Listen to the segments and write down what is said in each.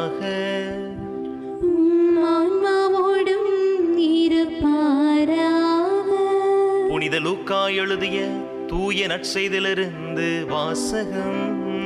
உம் ஆன்மாவோடும் இருப்பாராக புனித லூக்கா எழுதிய தூய நற்செய்திலிருந்து வாசகம்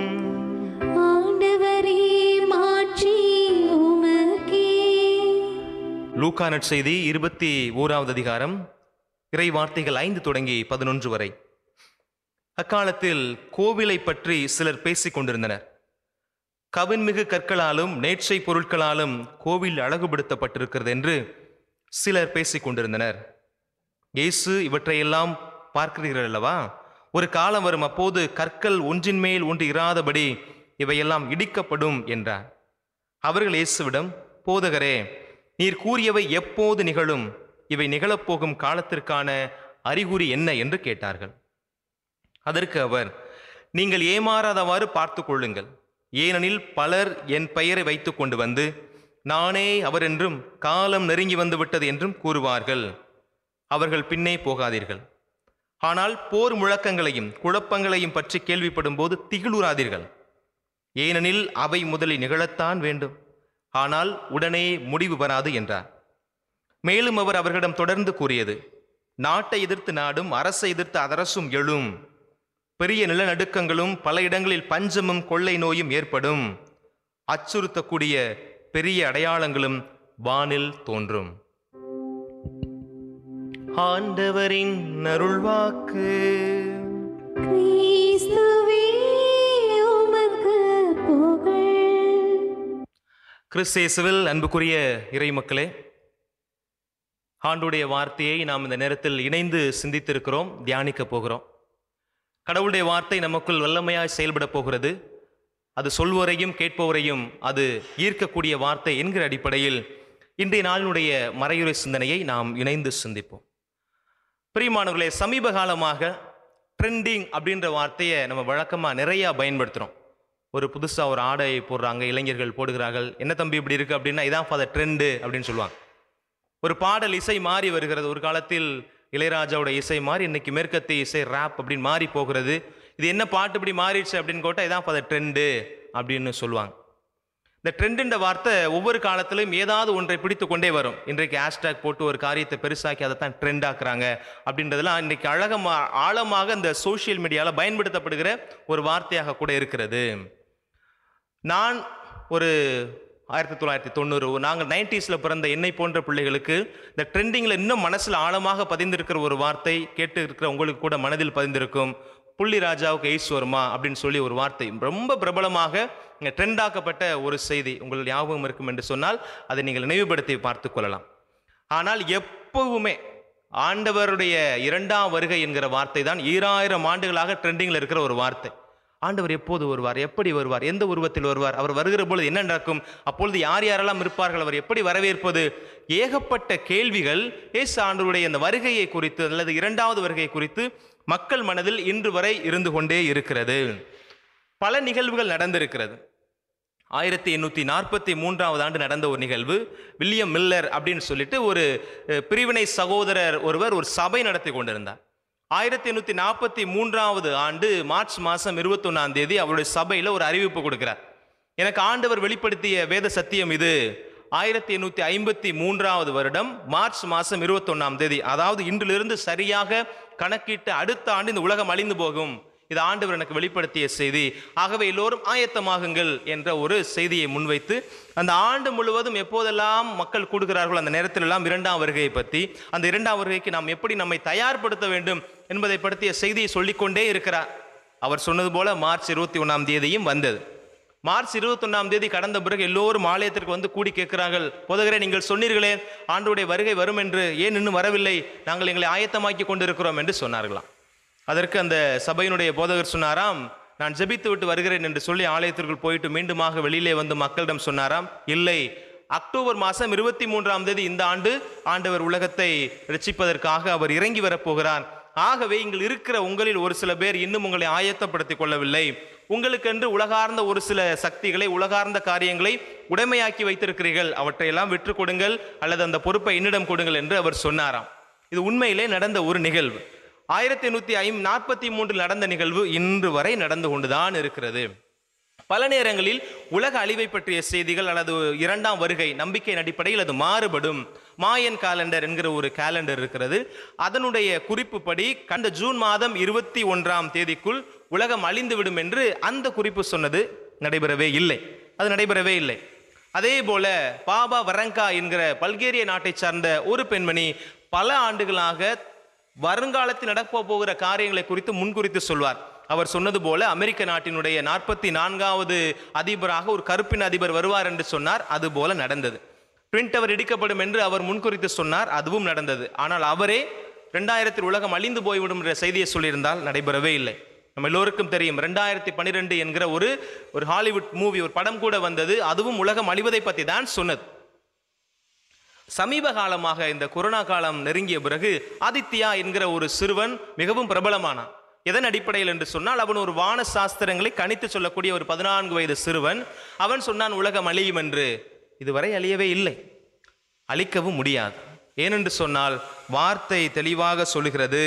ஆண்டவரே மாற்றி உமக்கே லூக்கா நற்செய்தி இருபத்தி ஓராவது அதிகாரம் இறை வார்த்தைகள் ஐந்து தொடங்கி பதினொன்று வரை அக்காலத்தில் கோவிலை பற்றி சிலர் பேசிக் கொண்டிருந்தனர் கவின்மிகு கற்களாலும் நேற்றை பொருட்களாலும் கோவில் அழகுபடுத்தப்பட்டிருக்கிறது என்று சிலர் பேசிக் கொண்டிருந்தனர் இயேசு இவற்றையெல்லாம் பார்க்கிறீர்கள் அல்லவா ஒரு காலம் வரும் அப்போது கற்கள் ஒன்றின் மேல் ஒன்று இராதபடி இவையெல்லாம் இடிக்கப்படும் என்றார் அவர்கள் இயேசுவிடம் போதகரே நீர் கூறியவை எப்போது நிகழும் இவை நிகழப்போகும் காலத்திற்கான அறிகுறி என்ன என்று கேட்டார்கள் அதற்கு அவர் நீங்கள் ஏமாறாதவாறு பார்த்து கொள்ளுங்கள் ஏனெனில் பலர் என் பெயரை வைத்துக் கொண்டு வந்து நானே அவர் என்றும் காலம் நெருங்கி வந்து விட்டது என்றும் கூறுவார்கள் அவர்கள் பின்னே போகாதீர்கள் ஆனால் போர் முழக்கங்களையும் குழப்பங்களையும் பற்றி கேள்விப்படும் போது திகிலுறாதீர்கள் ஏனெனில் அவை முதலில் நிகழத்தான் வேண்டும் ஆனால் உடனே முடிவு வராது என்றார் மேலும் அவர் அவர்களிடம் தொடர்ந்து கூறியது நாட்டை எதிர்த்து நாடும் அரசை எதிர்த்து அரசும் எழும் பெரிய நிலநடுக்கங்களும் பல இடங்களில் பஞ்சமும் கொள்ளை நோயும் ஏற்படும் அச்சுறுத்தக்கூடிய பெரிய அடையாளங்களும் வானில் தோன்றும் ஆண்டவரின் அருள்வாக்கு கிறிஸ்துவே உமக்கு புகழ் கிறிஸ்தேசுவில் அன்புக்குரிய இறை மக்களே ஆண்டுடைய வார்த்தையை நாம் இந்த நேரத்தில் இணைந்து சிந்தித்திருக்கிறோம் தியானிக்க போகிறோம் கடவுளுடைய வார்த்தை நமக்குள் வல்லமையாய் செயல்பட போகிறது அது சொல்வோரையும் கேட்பவரையும் அது ஈர்க்கக்கூடிய வார்த்தை என்கிற அடிப்படையில் இன்றைய நாளினுடைய மறையுறை சிந்தனையை நாம் இணைந்து சிந்திப்போம் பிரியமானவர்களே சமீப காலமாக ட்ரெண்டிங் அப்படின்ற வார்த்தையை நம்ம வழக்கமாக நிறையா பயன்படுத்துகிறோம் ஒரு புதுசாக ஒரு ஆடை போடுறாங்க இளைஞர்கள் போடுகிறார்கள் என்ன தம்பி இப்படி இருக்கு அப்படின்னா இதான் ஃபாதர் ட்ரெண்டு அப்படின்னு சொல்லுவாங்க ஒரு பாடல் இசை மாறி வருகிறது ஒரு காலத்தில் இளையராஜாவோட இசை மாறி இன்னைக்கு மேற்கத்திய இசை ரேப் அப்படின்னு மாறி போகிறது இது என்ன பாட்டு இப்படி மாறிடுச்சு அப்படின்னு கேட்டால் இதான் ஃபாதர் ட்ரெண்டு அப்படின்னு சொல்லுவாங்க இந்த ட்ரெண்டுன்ற வார்த்தை ஒவ்வொரு காலத்திலும் ஏதாவது ஒன்றை பிடித்து கொண்டே வரும் இன்றைக்கு ஹேஷ்டேக் போட்டு ஒரு காரியத்தை பெருசாக்கி அதை தான் ட்ரெண்ட் ஆக்குறாங்க அப்படின்றதெல்லாம் இன்னைக்கு அழகமா ஆழமாக இந்த சோஷியல் மீடியாவில் பயன்படுத்தப்படுகிற ஒரு வார்த்தையாக கூட இருக்கிறது நான் ஒரு ஆயிரத்தி தொள்ளாயிரத்தி தொண்ணூறு நாங்கள் நைன்டிஸில் பிறந்த என்னை போன்ற பிள்ளைகளுக்கு இந்த ட்ரெண்டிங்கில் இன்னும் மனசில் ஆழமாக பதிந்திருக்கிற ஒரு வார்த்தை கேட்டு இருக்கிற உங்களுக்கு கூட மனதில் பதிந்திருக்கும் புள்ளி ராஜாவுக்கு ஈஸ்வரமா அப்படின்னு சொல்லி ஒரு வார்த்தை ரொம்ப பிரபலமாக இங்கே ட்ரெண்டாக்கப்பட்ட ஒரு செய்தி உங்கள் ஞாபகம் இருக்கும் என்று சொன்னால் அதை நீங்கள் நினைவுபடுத்தி பார்த்து கொள்ளலாம் ஆனால் எப்பவுமே ஆண்டவருடைய இரண்டாம் வருகை என்கிற வார்த்தை தான் ஈராயிரம் ஆண்டுகளாக ட்ரெண்டிங்கில் இருக்கிற ஒரு வார்த்தை ஆண்டவர் எப்போது வருவார் எப்படி வருவார் எந்த உருவத்தில் வருவார் அவர் வருகிற பொழுது என்ன நடக்கும் அப்பொழுது யார் யாரெல்லாம் இருப்பார்கள் அவர் எப்படி வரவேற்பது ஏகப்பட்ட கேள்விகள் இயேசு ஆண்டவருடைய அந்த வருகையை குறித்து அல்லது இரண்டாவது வருகை குறித்து மக்கள் மனதில் இன்று வரை இருந்து கொண்டே இருக்கிறது பல நிகழ்வுகள் நடந்திருக்கிறது ஆயிரத்தி எண்ணூற்றி நாற்பத்தி மூன்றாவது ஆண்டு நடந்த ஒரு நிகழ்வு வில்லியம் மில்லர் அப்படின்னு சொல்லிட்டு ஒரு அஹ், பிரிவினை சகோதரர் ஒருவர் ஒரு சபை நடத்தி கொண்டிருந்தார் ஆயிரத்தி எண்ணூற்றி நாற்பத்தி மூன்றாவது ஆண்டு மார்ச் மாதம் இருபத்தொன்னாம் தேதி அவருடைய சபையில் ஒரு அறிவிப்பு கொடுக்கிறார் எனக்கு ஆண்டவர் வெளிப்படுத்திய வேத சத்தியம் இது ஆயிரத்தி எண்ணூற்றி ஐம்பத்தி மூன்றாவது வருடம் மார்ச் மாதம் இருபத்தொன்னாம் தேதி அதாவது இன்றிலிருந்து சரியாக கணக்கிட்டு அடுத்த ஆண்டு இந்த உலகம் அழிந்து போகும் இது ஆண்டவர் எனக்கு வெளிப்படுத்திய செய்தி ஆகவே எல்லோரும் ஆயத்தமாகுங்கள் என்ற ஒரு செய்தியை முன்வைத்து அந்த ஆண்டு முழுவதும் எப்போதெல்லாம் மக்கள் கூடுகிறார்களோ அந்த நேரத்திலெல்லாம் இரண்டாம் வருகையை பற்றி அந்த இரண்டாம் வருகைக்கு நாம் எப்படி நம்மை தயார்படுத்த வேண்டும் என்பதை பற்றிய செய்தியை சொல்லிக்கொண்டே இருக்கிறார் அவர் சொன்னது போல மார்ச் இருபத்தி ஒன்றாம் தேதியும் வந்தது மார்ச் இருபத்தொன்னாம் தேதி கடந்த பிறகு எல்லோரும் ஆலயத்திற்கு வந்து கூடி கேட்கிறார்கள் போதகரே நீங்கள் சொன்னீர்களே ஆண்டோடைய வருகை வரும் என்று ஏன் இன்னும் வரவில்லை நாங்கள் எங்களை ஆயத்தமாக்கி கொண்டிருக்கிறோம் என்று சொன்னார்களாம் அதற்கு அந்த சபையினுடைய போதகர் சொன்னாராம் நான் ஜெபித்து விட்டு வருகிறேன் என்று சொல்லி ஆலயத்திற்குள் போயிட்டு மீண்டுமாக வெளியிலே வந்து மக்களிடம் சொன்னாராம் இல்லை அக்டோபர் மாதம் இருபத்தி மூன்றாம் தேதி இந்த ஆண்டு ஆண்டவர் உலகத்தை ரட்சிப்பதற்காக அவர் இறங்கி வரப்போகிறார் ஆகவே இங்கு இருக்கிற உங்களில் ஒரு சில பேர் இன்னும் உங்களை ஆயத்தப்படுத்திக் கொள்ளவில்லை உங்களுக்கென்று உலகார்ந்த ஒரு சில சக்திகளை உலகார்ந்த காரியங்களை உடைமையாக்கி வைத்திருக்கிறீர்கள் அவற்றையெல்லாம் விற்று கொடுங்கள் அல்லது அந்த பொறுப்பை என்னிடம் கொடுங்கள் என்று அவர் சொன்னாராம் இது உண்மையிலே நடந்த ஒரு நிகழ்வு ஆயிரத்தி எண்ணூற்றி ஐம் நாற்பத்தி மூன்றில் நடந்த நிகழ்வு இன்று வரை நடந்து கொண்டுதான் இருக்கிறது பல நேரங்களில் உலக அழிவை பற்றிய செய்திகள் அல்லது இரண்டாம் வருகை நம்பிக்கையின் அடிப்படையில் அது மாறுபடும் மாயன் காலண்டர் என்கிற ஒரு காலண்டர் இருக்கிறது அதனுடைய குறிப்புப்படி கடந்த ஜூன் மாதம் இருபத்தி ஒன்றாம் தேதிக்குள் உலகம் அழிந்துவிடும் என்று அந்த குறிப்பு சொன்னது நடைபெறவே இல்லை அது நடைபெறவே இல்லை அதே போல பாபா வரங்கா என்கிற பல்கேரிய நாட்டை சார்ந்த ஒரு பெண்மணி பல ஆண்டுகளாக வருங்காலத்தில் நடக்க போகிற காரியங்களை குறித்து முன்குறித்து சொல்வார் அவர் சொன்னது போல அமெரிக்க நாட்டினுடைய நாற்பத்தி நான்காவது அதிபராக ஒரு கருப்பின் அதிபர் வருவார் என்று சொன்னார் அது போல நடந்தது ட்வின் டவர் இடிக்கப்படும் என்று அவர் முன்குறித்து சொன்னார் அதுவும் நடந்தது ஆனால் அவரே ரெண்டாயிரத்தில் உலகம் அழிந்து போய்விடும் என்ற செய்தியை சொல்லியிருந்தால் நடைபெறவே இல்லை நம்ம எல்லோருக்கும் தெரியும் ரெண்டாயிரத்தி பன்னிரெண்டு என்கிற ஒரு ஒரு ஹாலிவுட் மூவி ஒரு படம் கூட வந்தது அதுவும் உலகம் அழிவதை பற்றி தான் சொன்னது சமீப காலமாக இந்த கொரோனா காலம் நெருங்கிய பிறகு ஆதித்யா என்கிற ஒரு சிறுவன் மிகவும் பிரபலமானான் எதன் அடிப்படையில் என்று சொன்னால் அவன் ஒரு வான சாஸ்திரங்களை கணித்து சொல்லக்கூடிய ஒரு பதினான்கு வயது சிறுவன் அவன் சொன்னான் உலகம் அழியும் என்று இதுவரை அழியவே இல்லை அழிக்கவும் முடியாது ஏனென்று சொன்னால் வார்த்தை தெளிவாக சொல்லுகிறது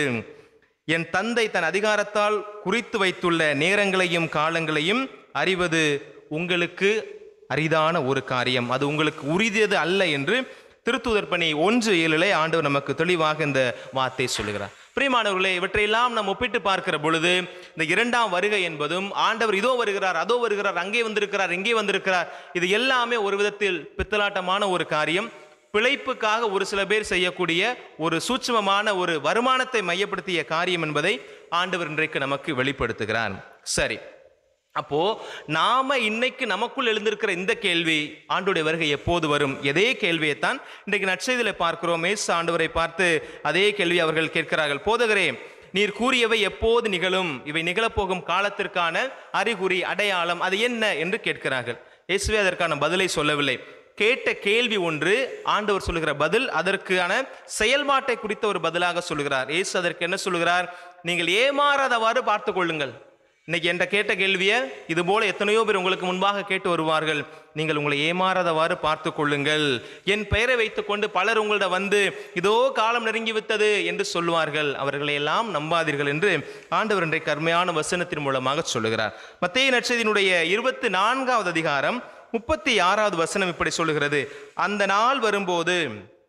என் தந்தை தன் அதிகாரத்தால் குறித்து வைத்துள்ள நேரங்களையும் காலங்களையும் அறிவது உங்களுக்கு அரிதான ஒரு காரியம் அது உங்களுக்கு உரிதியது அல்ல என்று திருத்தூதர் பணி ஒன்று ஏழிலே ஆண்டவர் நமக்கு தெளிவாக இந்த வார்த்தை சொல்லுகிறார் பிரியமானவர்களே இவற்றையெல்லாம் நாம் ஒப்பிட்டு பார்க்கிற பொழுது இந்த இரண்டாம் வருகை என்பதும் ஆண்டவர் இதோ வருகிறார் அதோ வருகிறார் அங்கே வந்திருக்கிறார் இங்கே வந்திருக்கிறார் இது எல்லாமே ஒரு விதத்தில் பித்தலாட்டமான ஒரு காரியம் பிழைப்புக்காக ஒரு சில பேர் செய்யக்கூடிய ஒரு சூட்சுமமான ஒரு வருமானத்தை மையப்படுத்திய காரியம் என்பதை ஆண்டவர் இன்றைக்கு நமக்கு வெளிப்படுத்துகிறார் சரி அப்போ நாம இன்னைக்கு நமக்குள் எழுந்திருக்கிற இந்த கேள்வி ஆண்டுடைய வருகை எப்போது வரும் எதே கேள்வியைத்தான் இன்றைக்கு நற்செய்தியில பார்க்கிறோம் மேஸ் ஆண்டவரை பார்த்து அதே கேள்வி அவர்கள் கேட்கிறார்கள் போதகரே நீர் கூறியவை எப்போது நிகழும் இவை நிகழப்போகும் காலத்திற்கான அறிகுறி அடையாளம் அது என்ன என்று கேட்கிறார்கள் இயேசுவே அதற்கான பதிலை சொல்லவில்லை கேட்ட கேள்வி ஒன்று ஆண்டவர் சொல்லுகிற பதில் அதற்கான செயல்பாட்டை குறித்த ஒரு பதிலாக சொல்லுகிறார் இயேசு அதற்கு என்ன சொல்லுகிறார் நீங்கள் ஏமாறாதவாறு பார்த்து கொள்ளுங்கள் இன்னைக்கு என்ற கேட்ட கேள்வியை இது போல எத்தனையோ பேர் உங்களுக்கு முன்பாக கேட்டு வருவார்கள் நீங்கள் உங்களை ஏமாறாதவாறு பார்த்து கொள்ளுங்கள் என் பெயரை வைத்துக்கொண்டு பலர் உங்களிடம் வந்து இதோ காலம் நெருங்கி விட்டது என்று சொல்லுவார்கள் அவர்களை எல்லாம் நம்பாதீர்கள் என்று ஆண்டவர் இன்றைக்கு கருமையான வசனத்தின் மூலமாக சொல்லுகிறார் மத்திய நட்சத்தினுடைய இருபத்தி நான்காவது அதிகாரம் முப்பத்தி ஆறாவது வசனம் இப்படி சொல்லுகிறது அந்த நாள் வரும்போது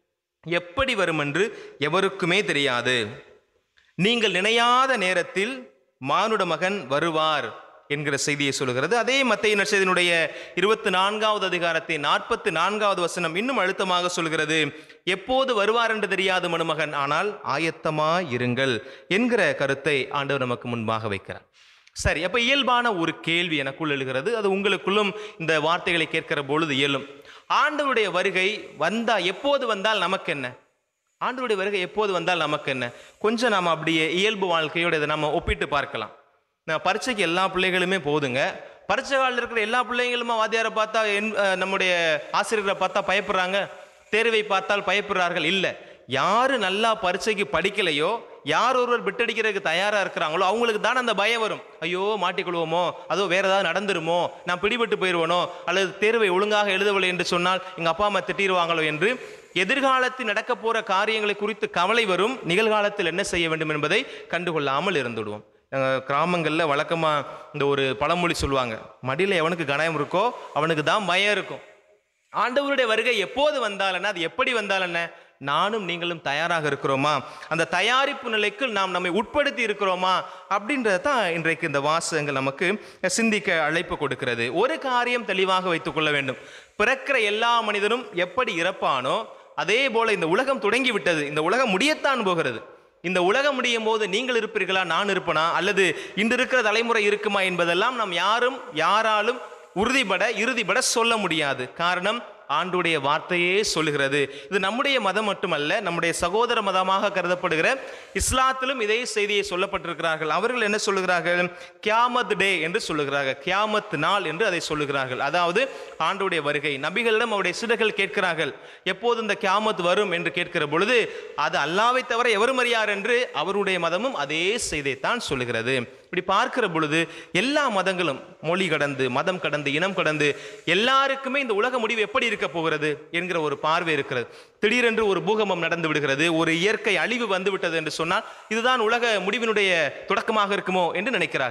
எப்படி வரும் என்று எவருக்குமே தெரியாது நீங்கள் நினையாத நேரத்தில் மானுட மகன் வருவார் என்கிற செய்தியை சொல்லுகிறது அதே மத்திய நற்செய்தியினுடைய இருபத்தி நான்காவது அதிகாரத்தின் நாற்பத்தி நான்காவது வசனம் இன்னும் அழுத்தமாக சொல்கிறது எப்போது வருவார் என்று தெரியாது மனுமகன் ஆனால் ஆயத்தமாய் இருங்கள் என்கிற கருத்தை ஆண்டவர் நமக்கு முன்பாக வைக்கிறார் சரி அப்ப இயல்பான ஒரு கேள்வி எனக்குள் எழுகிறது அது உங்களுக்குள்ளும் இந்த வார்த்தைகளை கேட்கிற பொழுது இயலும் ஆண்டவருடைய வருகை வந்தா எப்போது வந்தால் நமக்கு என்ன ஆண்டவருடைய வருகை எப்போது வந்தால் நமக்கு என்ன கொஞ்சம் நாம அப்படியே இயல்பு வாழ்க்கையோட இதை நம்ம ஒப்பிட்டு பார்க்கலாம் நான் பரீட்சைக்கு எல்லா பிள்ளைகளுமே போதுங்க பரீட்சை காலில் இருக்கிற எல்லா பிள்ளைங்களுமே வாத்தியாரை பார்த்தா என் அஹ், நம்முடைய ஆசிரியர்களை பார்த்தா பயப்படுறாங்க தேர்வை பார்த்தால் பயப்படுறார்கள் இல்லை யாரு நல்லா பரீட்சைக்கு படிக்கலையோ யார் ஒருவர் பிட்டடிக்கிறதுக்கு தயாரா இருக்கிறாங்களோ அவங்களுக்கு தான் அந்த பயம் வரும் ஐயோ மாட்டிக்கொள்வோமோ அதோ வேற ஏதாவது நடந்துருமோ நான் பிடிபட்டு போயிடுவேனோ அல்லது தேர்வை ஒழுங்காக எழுதவில்லை என்று சொன்னால் எங்க அப்பா அம்மா திட்டிடுவாங்களோ என்று எதிர்காலத்தில் நடக்க போற காரியங்களை குறித்து கவலை வரும் நிகழ்காலத்தில் என்ன செய்ய வேண்டும் என்பதை கண்டுகொள்ளாமல் இருந்துடுவோம் அஹ் கிராமங்கள்ல வழக்கமா இந்த ஒரு பழமொழி சொல்லுவாங்க மடியில எவனுக்கு கணயம் இருக்கோ அவனுக்கு தான் பயம் இருக்கும் ஆண்டவருடைய வருகை எப்போது வந்தாலன்னா அது எப்படி வந்தாலஎன்ன நானும் நீங்களும் தயாராக இருக்கிறோமா அந்த தயாரிப்பு நிலைக்கு நாம் நம்மை உட்படுத்தி இருக்கிறோமா அப்படின்றது தான் இன்றைக்கு இந்த வாசகங்கள் நமக்கு சிந்திக்க அழைப்பு கொடுக்கிறது ஒரு காரியம் தெளிவாக வைத்துக் கொள்ள வேண்டும் பிறக்கிற எல்லா மனிதனும் எப்படி இறப்பானோ அதே போல இந்த உலகம் தொடங்கி விட்டது இந்த உலகம் முடியத்தான் போகிறது இந்த உலகம் முடியும் போது நீங்கள் இருப்பீர்களா நான் இருப்பனா அல்லது இன்று இருக்கிற தலைமுறை இருக்குமா என்பதெல்லாம் நாம் யாரும் யாராலும் உறுதிபட இறுதிபட சொல்ல முடியாது காரணம் ஆண்டுடைய வார்த்தையே சொல்லுகிறது இது நம்முடைய மதம் மட்டுமல்ல நம்முடைய சகோதர மதமாக கருதப்படுகிற இஸ்லாத்திலும் இதே செய்தியை சொல்லப்பட்டிருக்கிறார்கள் அவர்கள் என்ன சொல்லுகிறார்கள் கியாமத் டே என்று சொல்லுகிறார்கள் கியாமத் நாள் என்று அதை சொல்லுகிறார்கள் அதாவது ஆண்டுடைய வருகை நபிகளிடம் அவருடைய சிடர்கள் கேட்கிறார்கள் எப்போது இந்த கியாமத் வரும் என்று கேட்கிற பொழுது அது அல்லாவை தவிர எவரும் அறியார் என்று அவருடைய மதமும் அதே செய்தியைத்தான் சொல்லுகிறது இப்படி பார்க்கிற பொழுது எல்லா மதங்களும் மொழி கடந்து மதம் கடந்து இனம் கடந்து எல்லாருக்குமே இந்த உலக முடிவு எப்படி இருக்க போகிறது என்கிற ஒரு பார்வை இருக்கிறது திடீரென்று ஒரு பூகம்பம் நடந்து விடுகிறது ஒரு இயற்கை அழிவு வந்து விட்டது என்று சொன்னால் இதுதான் உலக முடிவினுடைய தொடக்கமாக இருக்குமோ என்று நினைக்கிறார்கள்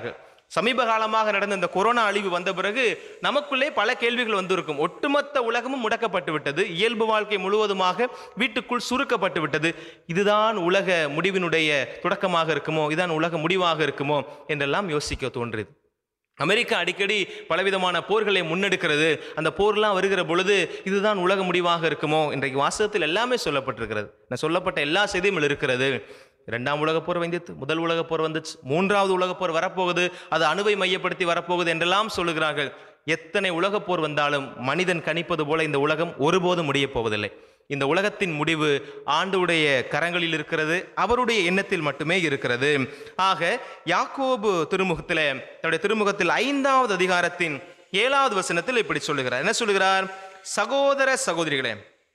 சமீப காலமாக நடந்த இந்த கொரோனா அழிவு வந்த பிறகு நமக்குள்ளே பல கேள்விகள் வந்திருக்கும் ஒட்டுமொத்த உலகமும் முடக்கப்பட்டு விட்டது இயல்பு வாழ்க்கை முழுவதுமாக வீட்டுக்குள் சுருக்கப்பட்டு விட்டது இதுதான் உலக முடிவினுடைய தொடக்கமாக இருக்குமோ இதுதான் உலக முடிவாக இருக்குமோ என்றெல்லாம் யோசிக்க தோன்றுது அமெரிக்கா அடிக்கடி பலவிதமான போர்களை முன்னெடுக்கிறது அந்த போர்லாம் வருகிற பொழுது இதுதான் உலக முடிவாக இருக்குமோ இன்றைக்கு வாசகத்தில் எல்லாமே சொல்லப்பட்டிருக்கிறது நான் சொல்லப்பட்ட எல்லா செய்தியும் இதில் இருக்கிறது இரண்டாம் உலகப் போர் வந்துச்சு முதல் உலகப் போர் வந்துச்சு மூன்றாவது உலகப் போர் வரப்போகுது அது அணுவை மையப்படுத்தி வரப்போகுது என்றெல்லாம் சொல்லுகிறார்கள் எத்தனை உலகப் போர் வந்தாலும் மனிதன் கணிப்பது போல இந்த உலகம் ஒருபோதும் முடியப் போவதில்லை இந்த உலகத்தின் முடிவு ஆண்டுடைய கரங்களில் இருக்கிறது அவருடைய எண்ணத்தில் மட்டுமே இருக்கிறது ஆக யாக்கோபு திருமுகத்தில் தன்னுடைய திருமுகத்தில் ஐந்தாவது அதிகாரத்தின் ஏழாவது வசனத்தில் இப்படி சொல்லுகிறார் என்ன சொல்லுகிறார் சகோதர சகோதரிகளே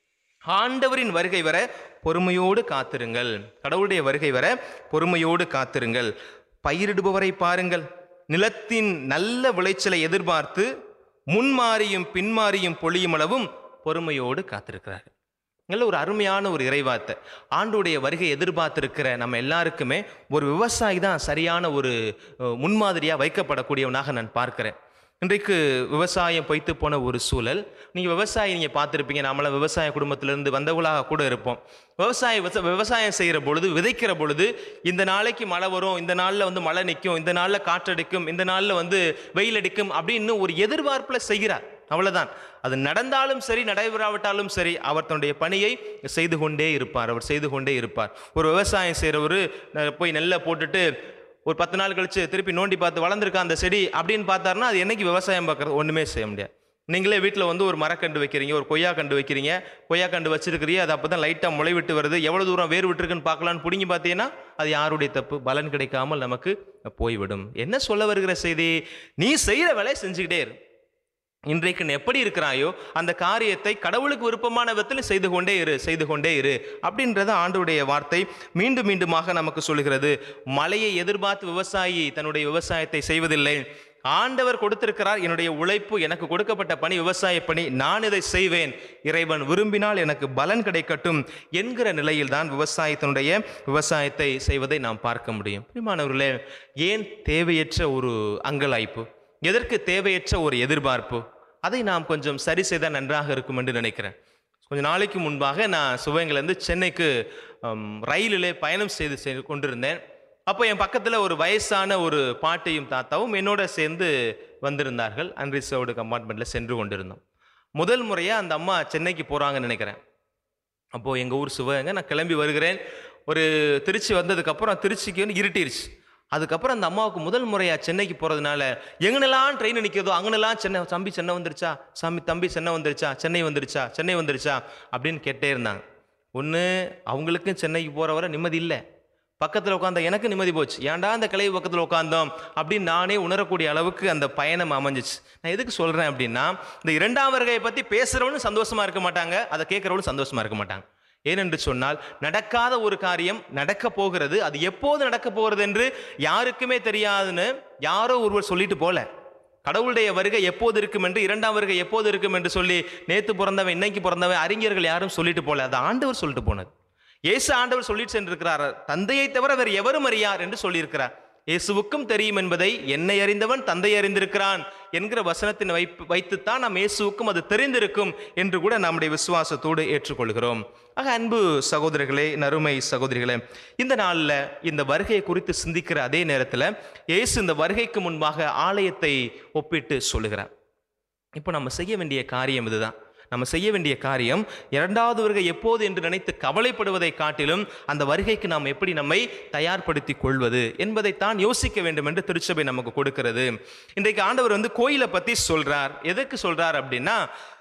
ஆண்டவரின் வருகை வர பொறுமையோடு காத்திருங்கள் கடவுளுடைய வருகை வர பொறுமையோடு காத்திருங்கள் பயிரிடுபவரை பாருங்கள் நிலத்தின் நல்ல விளைச்சலை எதிர்பார்த்து முன்மாறியும் பின்மாறியும் பொழியும் அளவும் பொறுமையோடு காத்திருக்கிறார்கள் நல்ல ஒரு அருமையான ஒரு இறைவார்த்தை ஆண்டுடைய வருகை எதிர்பார்த்திருக்கிற நம்ம எல்லாருக்குமே ஒரு விவசாயி தான் சரியான ஒரு அஹ், முன்மாதிரியா வைக்கப்படக்கூடியவனாக நான் பார்க்கிறேன் இன்றைக்கு விவசாயம் பொய்த்து போன ஒரு சூழல் நீங்கள் விவசாயி நீங்கள் பார்த்துருப்பீங்க நாமெல்லாம் விவசாய குடும்பத்திலிருந்து வந்தவங்களாக கூட இருப்போம் விவசாய விவச- விவசாயம் செய்கிற பொழுது விதைக்கிற பொழுது இந்த நாளைக்கு மழை வரும் இந்த நாளில் வந்து மழை நிற்கும் இந்த நாளில் காற்றடிக்கும் இந்த நாளில் வந்து வெயில் அடிக்கும் அப்படின்னு ஒரு எதிர்பார்ப்பில் செய்கிறார் அவ்வளவுதான் அது நடந்தாலும் சரி நடைபெறாவிட்டாலும் சரி அவர் தன்னுடைய பணியை செய்து கொண்டே இருப்பார் அவர் செய்து கொண்டே இருப்பார் ஒரு விவசாயம் செய்கிறவர் போய் நெல்லை போட்டுட்டு ஒரு பத்து நாள் கழிச்சு திருப்பி நோண்டி பார்த்து வளர்ந்துருக்கா அந்த செடி அப்படின்னு பார்த்தாருன்னா அது என்னைக்கு விவசாயம் பார்க்கறது ஒன்றுமே செய்ய முடியாது நீங்களே வீட்டில் வந்து ஒரு மரக்கண்டு வைக்கிறீங்க ஒரு கொய்யா கண்டு வைக்கிறீங்க கொய்யா கண்டு வச்சிருக்கிறீங்க அது அப்போ தான் லைட்டாக முளை விட்டு வருது எவ்வளோ தூரம் வேர் விட்டுருக்குன்னு பார்க்கலான்னு பிடிங்கி பார்த்தீங்கன்னா அது யாருடைய தப்பு பலன் கிடைக்காமல் நமக்கு போய்விடும் என்ன சொல்ல வருகிற செய்தி நீ செய்கிற வேலையை செஞ்சுக்கிட்டே இரு இன்றைக்கு நீ எப்படி இருக்கிறாயோ அந்த காரியத்தை கடவுளுக்கு விருப்பமான விதத்தில் செய்து கொண்டே இரு செய்து கொண்டே இரு அப்படின்றத ஆண்டுடைய வார்த்தை மீண்டும் மீண்டுமாக நமக்கு சொல்லுகிறது மழையை எதிர்பார்த்து விவசாயி தன்னுடைய விவசாயத்தை செய்வதில்லை ஆண்டவர் கொடுத்திருக்கிறார் என்னுடைய உழைப்பு எனக்கு கொடுக்கப்பட்ட பணி விவசாய பணி நான் இதை செய்வேன் இறைவன் விரும்பினால் எனக்கு பலன் கிடைக்கட்டும் என்கிற நிலையில்தான் விவசாயத்தினுடைய விவசாயத்தை செய்வதை நாம் பார்க்க முடியும் பிரியமானவர்களே ஏன் தேவையற்ற ஒரு அங்கலாய்ப்பு எதற்கு தேவையற்ற ஒரு எதிர்பார்ப்பு அதை நாம் கொஞ்சம் சரி செய்தால் நன்றாக இருக்கும் என்று நினைக்கிறேன் கொஞ்ச நாளைக்கு முன்பாக நான் சிவகங்கையிலேருந்து சென்னைக்கு ஹம், ரயிலிலே பயணம் செய்து சென்று கொண்டிருந்தேன் அப்போ என் பக்கத்தில் ஒரு வயசான ஒரு பாட்டியும் தாத்தாவும் என்னோட சேர்ந்து வந்திருந்தார்கள் அன்ரிசர்வ்டு கம்பார்ட்மெண்ட்டில் சென்று கொண்டிருந்தோம் முதல் முறையாக அந்த அம்மா சென்னைக்கு போகிறாங்கன்னு நினைக்கிறேன் அப்போது எங்கள் ஊர் சிவகங்கை நான் கிளம்பி வருகிறேன் ஒரு திருச்சி வந்ததுக்கப்புறம் திருச்சிக்கு வந்து இருட்டிருச்சு அதுக்கப்புறம் அந்த அம்மாவுக்கு முதல் முறையாக சென்னைக்கு போகிறதுனால எங்கனெல்லாம் ட்ரெயின் நிற்கிறதோ அங்கனெல்லாம் சென்னை தம்பி சென்னை வந்துருச்சா சாமி தம்பி சென்னை வந்துருச்சா சென்னை வந்துருச்சா சென்னை வந்துருச்சா அப்படின்னு கேட்டே இருந்தாங்க ஒன்று அவங்களுக்கும் சென்னைக்கு போகிற வரை நிம்மதி இல்லை பக்கத்தில் உட்காந்தா எனக்கு நிம்மதி போச்சு ஏன்டா அந்த கிளை பக்கத்தில் உட்காந்தோம் அப்படின்னு நானே உணரக்கூடிய அளவுக்கு அந்த பயணம் அமைஞ்சிச்சு நான் எதுக்கு சொல்கிறேன் அப்படின்னா இந்த இரண்டாம் வருகையை பற்றி பேசுகிறவனும் சந்தோஷமா இருக்க மாட்டாங்க அதை கேட்குறவனும் சந்தோஷமா இருக்க மாட்டாங்க ஏனென்று சொன்னால் நடக்காத ஒரு காரியம் நடக்க போகிறது அது எப்போது நடக்க போகிறது என்று யாருக்குமே தெரியாதுன்னு யாரோ ஒருவர் சொல்லிட்டு போல கடவுளுடைய வருகை எப்போது இருக்கும் என்று இரண்டாம் வருகை எப்போது இருக்கும் என்று சொல்லி நேத்து பிறந்தவன் இன்னைக்கு பிறந்தவன் அறிஞர்கள் யாரும் சொல்லிட்டு போல அது ஆண்டவர் சொல்லிட்டு போனது இயேசு ஆண்டவர் சொல்லிட்டு சென்றிருக்கிறார் தந்தையை தவிர வேறு எவரும் அறியார் என்று சொல்லியிருக்கிறார் இயேசுவுக்கும் தெரியும் என்பதை என்னை அறிந்தவன் தந்தை அறிந்திருக்கிறான் என்கிற வசனத்தின் வைப்பு வைத்துத்தான் நாம் இயேசுவுக்கும் அது தெரிந்திருக்கும் என்று கூட நம்முடைய விசுவாசத்தோடு ஏற்றுக்கொள்கிறோம் ஆக அன்பு சகோதரர்களே நறுமை சகோதரிகளே இந்த நாளில் இந்த வருகையை குறித்து சிந்திக்கிற அதே நேரத்தில் இயேசு இந்த வருகைக்கு முன்பாக ஆலயத்தை ஒப்பிட்டு சொல்லுகிறார் இப்போ நம்ம செய்ய வேண்டிய காரியம் இதுதான் நம்ம செய்ய வேண்டிய காரியம் இரண்டாவது வருகை எப்போது என்று நினைத்து கவலைப்படுவதை காட்டிலும் அந்த வருகைக்கு நாம் எப்படி நம்மை தயார்படுத்தி கொள்வது என்பதைத்தான் யோசிக்க வேண்டும் என்று திருச்சபை நமக்கு கொடுக்கிறது இன்றைக்கு ஆண்டவர் வந்து கோயிலை பற்றி சொல்றார் எதற்கு சொல்றார் அப்படின்னா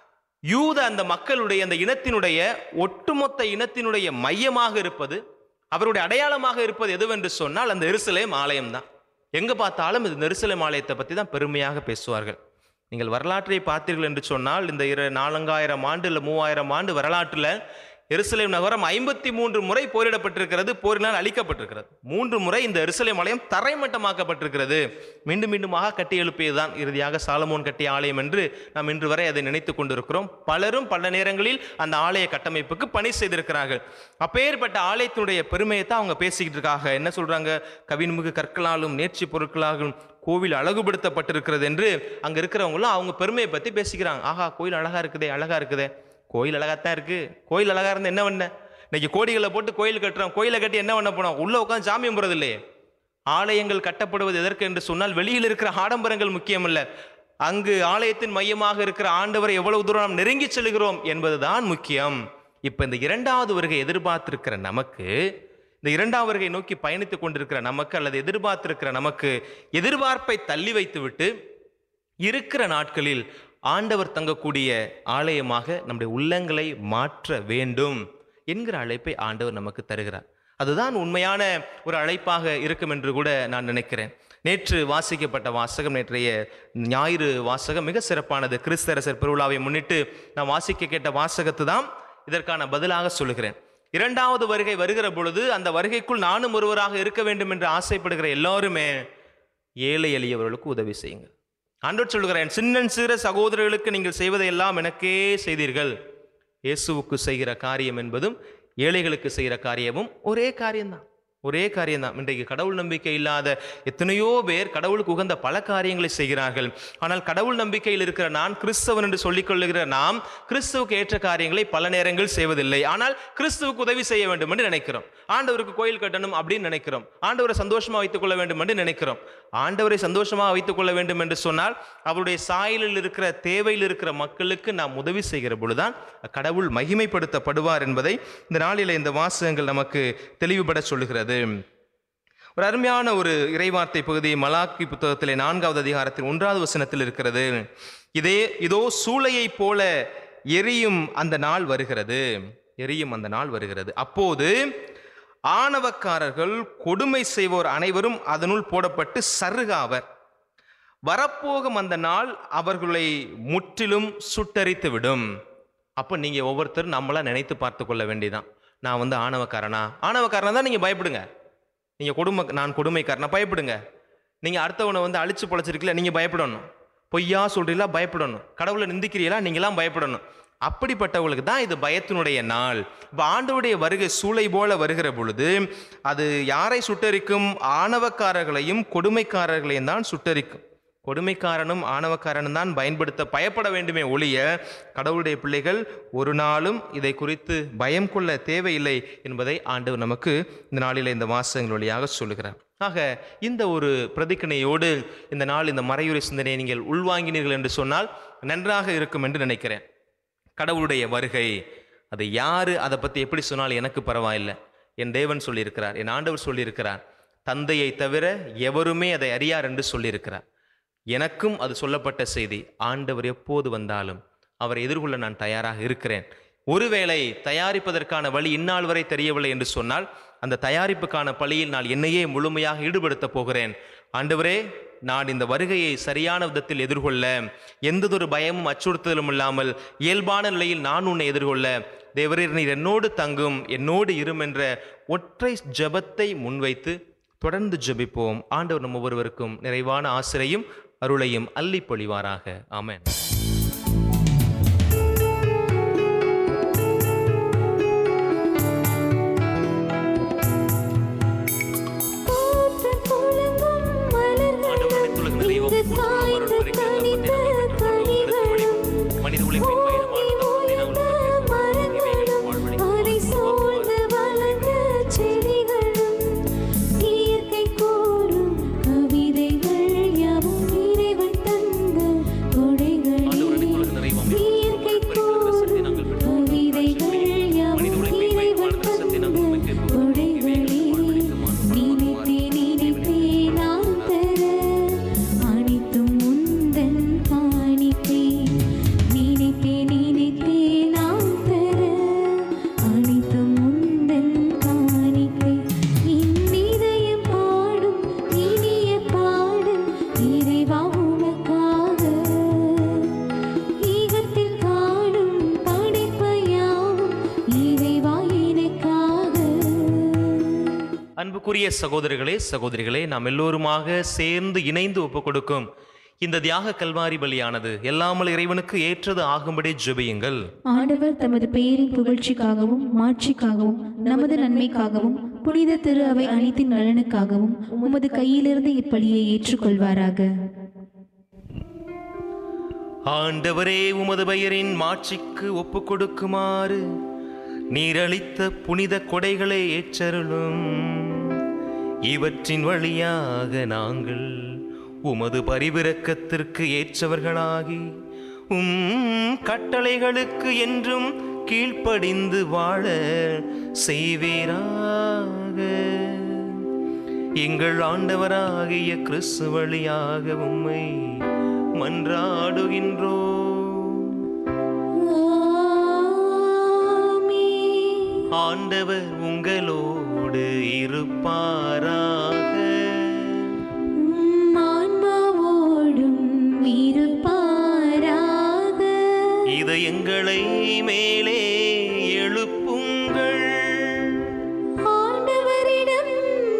யூத அந்த மக்களுடைய அந்த இனத்தினுடைய ஒட்டுமொத்த இனத்தினுடைய மையமாக இருப்பது அவருடைய அடையாளமாக இருப்பது எதுவென்று சொன்னால் அந்த எருசலேம் ஆலயம் தான் எங்க பார்த்தாலும் இந்த எருசலேம் ஆலயத்தை பற்றி தான் பெருமையாக பேசுவார்கள் நீங்கள் வரலாற்றை பார்த்தீர்கள் என்று சொன்னால் இந்த இரு நான்காயிரம் ஆண்டு இல்லை மூவாயிரம் ஆண்டு வரலாற்றில் எருசலேம் நகரம் ஐம்பத்தி மூன்று முறை போரிடப்பட்டிருக்கிறது போரினால் அழிக்கப்பட்டிருக்கிறது மூன்று முறை இந்த எருசலேம் ஆலயம் தரைமட்டமாக்கப்பட்டிருக்கிறது மீண்டும் மீண்டுமாக கட்டி எழுப்பியதுதான் இறுதியாக சாலமோன் கட்டிய ஆலயம் என்று நாம் இன்று வரை அதை நினைத்து கொண்டிருக்கிறோம் பலரும் பல நேரங்களில் அந்த ஆலய கட்டமைப்புக்கு பணி செய்திருக்கிறார்கள் அப்பேற்பட்ட ஆலயத்தினுடைய பெருமையை தான் அவங்க பேசிக்கிட்டு இருக்காங்க என்ன சொல்றாங்க கவின்மிகு கற்களாலும் நேர்ச்சி பொருட்களாலும் கோவில் அழகுபடுத்தப்பட்டிருக்கிறது என்று அங்க இருக்கிறவங்களும் அவங்க பெருமையை பத்தி பேசிக்கிறாங்க ஆஹா கோயில் அழகா இருக்குதே அழகா இருக்குதே கோயில் அழகாத்தான் இருக்கு கோயில் அழகா இருந்தா என்ன பண்ண இன்னைக்கு கோடிகளை போட்டு கோயில் கட்டுறோம் கோயிலை கட்டி என்ன பண்ண போனோம் உள்ள உட்காந்து சாமி கும்பிட்றது இல்லையே ஆலயங்கள் கட்டப்படுவது எதற்கு என்று சொன்னால் வெளியில் இருக்கிற ஆடம்பரங்கள் முக்கியமல்ல அங்கு ஆலயத்தின் மையமாக இருக்கிற ஆண்டவரை எவ்வளவு தூரம் நாம் நெருங்கி செல்கிறோம் என்பதுதான் முக்கியம் இப்ப இந்த இரண்டாவது வருகை எதிர்பார்த்திருக்கிற நமக்கு இந்த இரண்டாவது வருகை நோக்கி பயணித்துக் கொண்டிருக்கிற நமக்கு அல்லது எதிர்பார்த்திருக்கிற நமக்கு எதிர்பார்ப்பை தள்ளி வைத்துவிட்டு இருக்கிற நாட்களில் ஆண்டவர் தங்கக்கூடிய ஆலயமாக நம்முடைய உள்ளங்களை மாற்ற வேண்டும் என்கிற அழைப்பை ஆண்டவர் நமக்கு தருகிறார் அதுதான் உண்மையான ஒரு அழைப்பாக இருக்கும் என்று கூட நான் நினைக்கிறேன் நேற்று வாசிக்கப்பட்ட வாசகம் நேற்றைய ஞாயிறு வாசகம் மிக சிறப்பானது கிறிஸ்தரசர் பெருவிழாவை முன்னிட்டு நான் வாசிக்க கேட்ட வாசகத்து தான் இதற்கான பதிலாக சொல்லுகிறேன் இரண்டாவது வருகை வருகிற பொழுது அந்த வருகைக்குள் நானும் ஒருவராக இருக்க வேண்டும் என்று ஆசைப்படுகிற எல்லாருமே ஏழை எளியவர்களுக்கு உதவி செய்யுங்கள் ஆண்டவர் சொல்கிறேன் சின்னன் சிற சகோதரர்களுக்கு நீங்கள் செய்வதையெல்லாம் எனக்கே செய்தீர்கள் இயேசுவுக்கு செய்கிற காரியம் என்பதும் ஏழைகளுக்கு செய்கிற காரியமும் ஒரே காரியம்தான் ஒரே காரியம்தான் இன்றைக்கு கடவுள் நம்பிக்கை இல்லாத எத்தனையோ பேர் கடவுளுக்கு உகந்த பல காரியங்களை செய்கிறார்கள் ஆனால் கடவுள் நம்பிக்கையில் இருக்கிற நான் கிறிஸ்தவன் என்று சொல்லிக் கொள்ளுகிற நாம் கிறிஸ்துவுக்கு ஏற்ற காரியங்களை பல நேரங்கள் செய்வதில்லை ஆனால் கிறிஸ்துவுக்கு உதவி செய்ய வேண்டும் என்று நினைக்கிறோம் ஆண்டவருக்கு கோயில் கட்டணும் அப்படின்னு நினைக்கிறோம் ஆண்டவரை சந்தோஷமா வைத்துக் கொள்ள வேண்டும் என்று நினைக்கிறோம் ஆண்டவரை சந்தோஷமாக வைத்துக் கொள்ள வேண்டும் என்று சொன்னால் அவருடைய சாயலில் இருக்கிற தேவையில் இருக்கிற மக்களுக்கு நாம் உதவி செய்கிற பொழுதுதான் கடவுள் மகிமைப்படுத்தப்படுவார் என்பதை இந்த நாளில் இந்த வாசகங்கள் நமக்கு தெளிவுபட சொல்லுகிறது ஒரு அருமையான ஒரு இறைவார்த்தை பகுதி மலாக்கி புத்தகத்திலே நான்காவது அதிகாரத்தில் ஒன்றாவது வசனத்தில் இருக்கிறது இதே இதோ சூளையைப் போல எரியும் அந்த நாள் வருகிறது எரியும் அந்த நாள் வருகிறது அப்போது ஆணவக்காரர்கள் கொடுமை செய்வோர் அனைவரும் அதனுள் போடப்பட்டு சருகாவர் வரப்போகும் அந்த நாள் அவர்களை முற்றிலும் சுட்டரித்து விடும் அப்போ நீங்கள் ஒவ்வொருத்தரும் நம்மளா நினைத்து பார்த்து கொள்ள வேண்டியதான் நான் வந்து ஆணவக்காரனா ஆணவக்காரனா தான் நீங்கள் பயப்படுங்க நீங்கள் கொடுமை நான் கொடுமைக்காரனா பயப்படுங்க நீங்கள் அடுத்தவனை வந்து அழிச்சு பொழைச்சிருக்கல நீங்கள் பயப்படணும் பொய்யா சொல்றீங்களா பயப்படணும் கடவுளை நிந்திக்கிறீங்களா நீங்களாம் பயப்படணும் அப்படிப்பட்டவங்களுக்கு தான் இது பயத்தினுடைய நாள் இப்போ ஆண்டவருடைய வருகை சூளை போல வருகிற பொழுது அது யாரை சுட்டரிக்கும் ஆணவக்காரர்களையும் கொடுமைக்காரர்களையும் தான் சுட்டரிக்கும் கொடுமைக்காரனும் ஆணவக்காரனும் தான் பயன்படுத்த பயப்பட வேண்டுமே ஒழிய கடவுளுடைய பிள்ளைகள் ஒரு நாளும் இதை குறித்து பயம் கொள்ள தேவையில்லை என்பதை ஆண்டவர் நமக்கு இந்த நாளில் இந்த வாசகங்கள் வழியாக சொல்லுகிறார் ஆக இந்த ஒரு பிரதிக்கணையோடு இந்த நாள் இந்த மறையுறை சிந்தனையை நீங்கள் உள்வாங்கினீர்கள் என்று சொன்னால் நன்றாக இருக்கும் என்று நினைக்கிறேன் கடவுளுடைய வருகை அது யாரு அதை பற்றி எப்படி சொன்னாலும் எனக்கு பரவாயில்லை என் தேவன் சொல்லியிருக்கிறார் என் ஆண்டவர் சொல்லியிருக்கிறார் தந்தையை தவிர எவருமே அதை அறியார் என்று சொல்லியிருக்கிறார் எனக்கும் அது சொல்லப்பட்ட செய்தி ஆண்டவர் எப்போது வந்தாலும் அவரை எதிர்கொள்ள நான் தயாராக இருக்கிறேன் ஒருவேளை தயாரிப்பதற்கான வழி இந்நாள் வரை தெரியவில்லை என்று சொன்னால் அந்த தயாரிப்புக்கான பணியில் நான் என்னையே முழுமையாக ஈடுபடுத்தப் போகிறேன் ஆண்டவரே நான் இந்த வருகையை சரியான விதத்தில் எதிர்கொள்ள எந்ததொரு பயமும் அச்சுறுத்தலும் இல்லாமல் இயல்பான நிலையில் நான் உன்னை எதிர்கொள்ள தேவரீர் நீர் என்னோடு தங்கும் என்னோடு இரும் என்ற ஒற்றை ஜெபத்தை முன்வைத்து தொடர்ந்து ஜெபிப்போம் ஆண்டவர் நம் ஒவ்வொருவருக்கும் நிறைவான ஆசிரையும் அருளையும் அள்ளி பொழிவாராக ஆமென் பூத்து குலுங்கும் மலர்களும் இங்கு காய்ந்து கனிந்த கனிகளும் மனித உழைப்பின் ஓங்கி உயர்ந்த மரங்களும் அதை சூழ்ந்து வளர்ந்த செடிகளும் இயற்கை கூறும் கவிதைகள் யாவும் இறைவன் தந்த கொடைகளே இயற்கை கூறும் கவிதைகள் யாவும் இறைவன் தந்த கொடைகளே நினைத்தே நினைத்தே நான் தர அனைத்தும் முந்தன் காணிப்பே நினைத்தே நினைத்தே நான் தர அனைத்தும் முந்தன் காணிப்பே இந்நிதயம் பாடும் இனிய பாடல் இறைவா உனக்காக ஈகத்தில் காணும் படைப்பையாவும் இறைவா எனக்காக அன்புக்குரிய சகோதரர்களே சகோதரிகளே நாம் எல்லோருமாக சேர்ந்து இணைந்து ஒப்புக் கொடுக்கும் இந்த தியாக கல்வாரி பலியானது எல்லாமல் இறைவனுக்கு ஏற்றது ஆகும்படி ஜெபியுங்கள் ஆண்டவர் தமது பெயரின் புகழ்ச்சிக்காகவும் மாட்சிக்காகவும் நமது நன்மைக்காகவும் புனித திரு அவை அனைத்தின் நலனுக்காகவும் உமது கையிலிருந்து இப்பலியை ஏற்றுக்கொள்வாராக ஆண்டவரே உமது பெயரின் மாட்சிக்கு ஒப்பு கொடுக்குமாறு நீரளித்த புனித கொடைகளை ஏற்றருளும் இவற்றின் வழியாக நாங்கள் உமது பரிவிரக்கத்திற்கு ஏற்றவர்களாகி உம் கட்டளைகளுக்கு என்றும் கீழ்ப்படிந்து வாழ செய்வீராக எங்கள் ஆண்டவராகிய கிறிஸ்து வழியாக உம்மை மன்றாடுகின்றோ ஆண்டவர் உங்களோடு இருப்பாராக உம் ஆன்மாவோடும் இருப்பாராக இதயங்களை மேலே எழுப்புங்கள் ஆண்டவரிடம்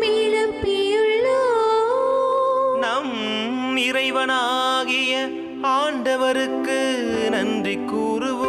எழுப்பியுள்ளோம் நம் இறைவனாகிய ஆண்டவருக்கு நன்றி கூறுவோம்